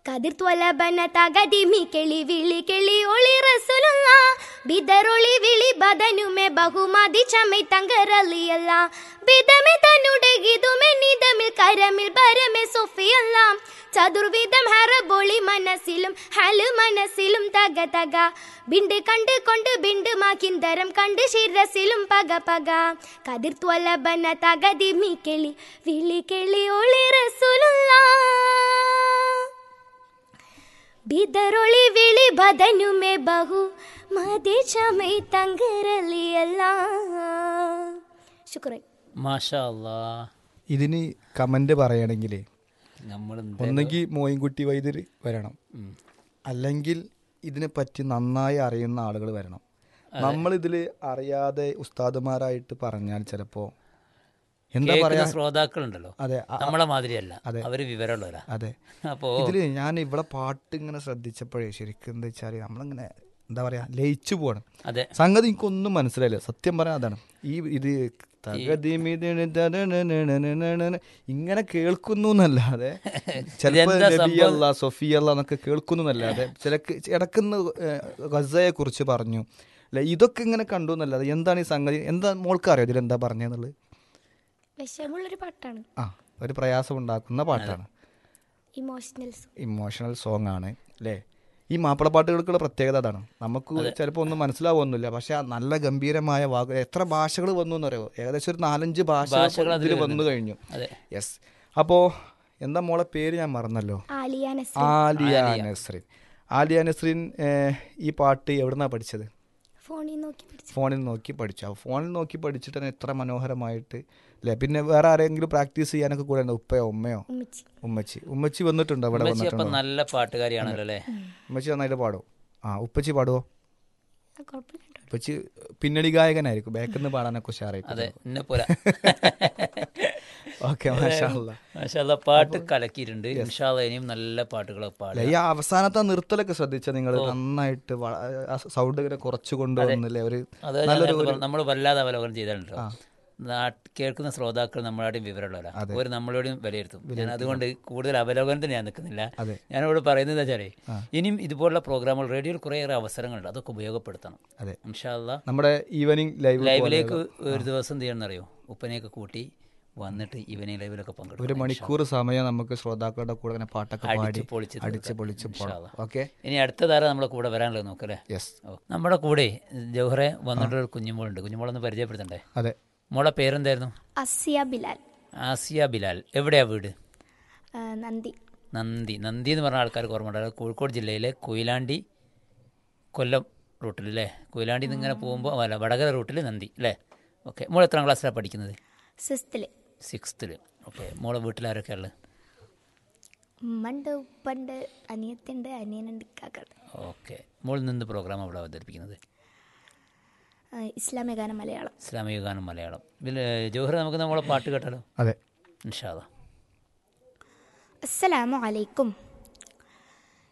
കതിർത്വലബന തകതിമി ಕೆಳಿ വിളി ಕೆಳಿ ഒളി റസൂലുള്ള ബിദറൊളി വിളി ബദനുമെ ബഹുമതി ചമൈ തങ്കരലിയല്ല ബിദമെ തന്നുടെ ഗിതുമെ നിദമിൽ കരമിൽ ബരമെ സൊഫിയല്ല ചതുർവിധം ഹറബൊളി മനസ്സിലും ഹല് മനസ്സിലും തക തക ബിണ്ട് കണ്ട് കൊണ്ട് ബിണ്ട് മാക്കിന്തരം കണ്ട് ശിരസിലും പക പക കതിർത്വലബന തകതിമി ಕೆಳಿ വിളി ಕೆಳಿ ഒളി റസൂലുള്ള ಬಿದರೊಳಿ ವಿಳಿ ಬದನುಮೆ ಬಹು ಮದೆ ಚಮೈ ತಂಗರಲಿಯಲ್ಲ ಶುಕ್ರೈ മാഷാ അല്ലാ ഇതിന് കമന്റ് പറയണമെങ്കിൽ നമ്മൾ ഒന്നുകിൽ മോയിൻകുട്ടി വൈദ്യർ വരണം അല്ലെങ്കിൽ ഇതിനെ പറ്റി നന്നായി അറിയുന്ന ആളുകൾ വരണം നമ്മൾ ഇതിൽ അറിയാതെ ഉസ്താദുമാരായിട്ട് പറഞ്ഞാൽ ചിലപ്പോ എന്താ പറയാ ശ്രോതാക്കളുണ്ടല്ലോ അതെ അ- നമ്മളെ മാതിരിയല്ല അതെ. അവര് വിവരമുള്ളവരാ അതെ അപ്പോ ഇതില് ഞാൻ ഇവിടെ പാട്ട് ഇങ്ങനെ ശ്രദ്ധിച്ചപ്പോഴേ ശരിക്കും എന്താ വെച്ചാല് നമ്മളിങ്ങനെ എന്താ പറയാ ലയിച്ചു പോകണം അതെ സംഗതി എനിക്കൊന്നും മനസ്സിലായില്ല സത്യം പറയാൻ അതാണ് ഈ ഇത് തകതിമിതിന് തനനനനനനനന ഇങ്ങനെ കേൾക്കുന്നു എന്നല്ലാതെ ചിലപ്പോ ഇതെന്താ നബി അല്ല സൊഫി അല്ല എന്നൊക്കെ കേൾക്കുന്നു എന്നല്ലാതെ ചില ഇടക്കുന്ന ഗസയെ കുറിച്ച് പറഞ്ഞു അല്ലെ ഇതൊക്കെ ഇങ്ങനെ കണ്ടു എന്നല്ലാതെ എന്താണ് ഈ സംഗതി എന്താ മോൾക്ക് അറിയോ ഇതിലെന്താ പറഞ്ഞെന്നുള്ളത് വിഷമുള്ളൊരു പാട്ടാണ് ആ ഒരു പ്രയാസം ഉണ്ടാക്കുന്ന പാട്ടാണ് ഇമോഷണൽ ഇമോഷണൽ സോങ് ആണ് അല്ലേ ഈ മാപ്പിളപ്പാട്ടുകൾക്കുള്ള പ്രത്യേകത അതാണ് നമുക്ക് ചിലപ്പോൾ ഒന്നും മനസ്സിലാവുന്നില്ല പക്ഷെ ആ നല്ല ഗംഭീരമായ വാക്ക് എത്ര ഭാഷകൾ വന്നു എന്നറിയോ ഏകദേശം ഒരു നാലഞ്ച് ഭാഷകൾ ഭാഷകൾ അതിൽ ഇതിൽ വന്നു കഴിഞ്ഞു അതെ യെസ് അപ്പോൾ എന്താ മോളെ പേര് ഞാൻ മറന്നല്ലോ ആലിയ നസ്രി ആലിയ നസ്രീൻ ആലിയ നസ്രീൻ ഏഹ്, ഈ പാട്ട് എവിടുന്നാ പഠിച്ചത് ഫോണിൽ നോക്കി പിടിച്ചു ഫോണിൽ നോക്കി പഠിച്ചു ആ ഫോണിൽ നോക്കി പഠിച്ചിട്ട് തന്നെ എത്ര മനോഹരമായിട്ട് അല്ലേ പിന്നെ വേറെ ആരെങ്കിലും പ്രാക്ടീസ് ചെയ്യാനൊക്കെ കൂടെ ഉണ്ടോ ഉപ്പയോ ഉമ്മയോ ഉമ്മച്ചി ഉമ്മച്ചി ഉമ്മച്ചി വന്നിട്ടുണ്ടോ ഇവിടെ ഉമ്മച്ചി അപ്പൊ വന്നിട്ടുണ്ടോ നല്ല പാട്ടുകാരിയാണല്ലോ അല്ലേ ഉമ്മച്ചി നന്നായിട്ട് പാടുമോ ആ ഉപ്പച്ചി പാടുവോ ആ, കുഴപ്പമില്ല കേട്ടോ. ഉപ്പച്ചി പിന്നണി ഗായകനായിരിക്കും ബാക്കിൽ നിന്ന് പാടാനൊക്കെ ഉഷാറായിട്ട് അതെ എന്നെ പോലെ ഓക്കെ മാഷാല്ല മാഷാ പാട്ട് കലക്കിയിട്ടുണ്ട് ഇൻഷാല്ല ഇനിയും നല്ല പാട്ടുകളൊക്കെ പാടുക ഈ അവസാനത്തെ ആ നിർത്തലൊക്കെ ശ്രദ്ധിച്ച നിങ്ങൾ നന്നായിട്ട് സൗണ്ട് ഇങ്ങനെ കുറച്ച് കൊണ്ടുവന്നില്ലേ ഒരു അത് നമ്മൾ വല്ലാതെ അവലോകനം ചെയ്തിട്ടുണ്ടോ നാട്ട് കേൾക്കുന്ന ശ്രോതാക്കൾ നമ്മളാടെയും വിവരമുള്ളവരാ ഒരു നമ്മളോടും വിലയിരുത്തും ഞാൻ അതുകൊണ്ട് കൂടുതൽ അവലോകനത്തിന് ഞാൻ നിൽക്കുന്നില്ല അതെ. ഞാനിവിടെ പറയുന്നത് വെച്ചാലേ ഇനിയും ഇതുപോലുള്ള പ്രോഗ്രാമുകൾ റേഡിയോയിൽ കുറേയേറെ അവസരങ്ങളുണ്ട് അതൊക്കെ ഉപയോഗപ്പെടുത്തണം അതെ ഇൻഷാല്ല നമ്മുടെ ഈവനിങ് ലൈവ് ലൈവിലേക്ക് ഒരു ദിവസം എന്ത് ചെയ്യണമെന്നറിയോ ഉപ്പനെയൊക്കെ കൂട്ടി വന്നിട്ട് ഈവനിങ് ലൈവിലൊക്കെ ഒരു പങ്കെടുക്കും മണിക്കൂർ സമയം നമുക്ക് ശ്രോതാക്കളുടെ കൂടെ ഇങ്ങനെ പാട്ടൊക്കെ പാടി അടിച്ച് പൊളിച്ച് അടിച്ച് പൊളിച്ച് പോകണം ഇൻഷാല്ലാ. ഓക്കെ ഇനി അടുത്ത താരം നമ്മളെ കൂടെ വരാനുള്ളത് നോക്കല്ലേ യെസ് ഓ, നമ്മുടെ കൂടെ ജൗഹറെ വന്നിട്ടൊരു കുഞ്ഞുമോളുണ്ട് കുഞ്ഞുമോളൊന്ന് പരിചയപ്പെടുത്തണ്ടേ അതെ മോളെ പേരെന്തായിരുന്നു അസിയ ബിലാൽ ആസിയ ബിലാൽ എവിടെയാ വീട് ആ, നന്ദി നന്ദി നന്ദി എന്ന് പറഞ്ഞ ആൾക്കാർക്ക് ഓർമ്മ ഉണ്ടാകും കോഴിക്കോട് ജില്ലയിലെ കൊയിലാണ്ടി കൊല്ലം റൂട്ടിൽ അല്ലേ കൊയിലാണ്ടി നിന്ന് ഇങ്ങനെ പോകുമ്പോൾ അല്ല വടകര റൂട്ടിൽ നന്ദി അല്ലേ ഓക്കെ മോൾ എത്രാം ക്ലാസ്സിലാണ് പഠിക്കുന്നത് സിസ്തില് സിക്സ്ത്തിൽ ഓക്കെ മോളെ വീട്ടിലാരൊക്കെ ഉള്ളത് ഉമ്മണ്ട് ഉപ്പണ്ട് അനിയത്തുണ്ട് അനിയനുണ്ട് ഇക്കാക്കുണ്ട് ഓക്കെ മോൾ നിന്ന് പ്രോഗ്രാം അവിടെ അവതരിപ്പിക്കുന്നത് ആ, ഇസ്ലാമിക ഗാനം മലയാളം ഇസ്ലാമിക ഗാനം മലയാളം ഇതിൽ ജോഹർ നമുക്ക് നമ്മളെ പാട്ട് കേട്ടാലോ അതെ ഇൻഷാദാ അസ്സലാമു അലൈക്കും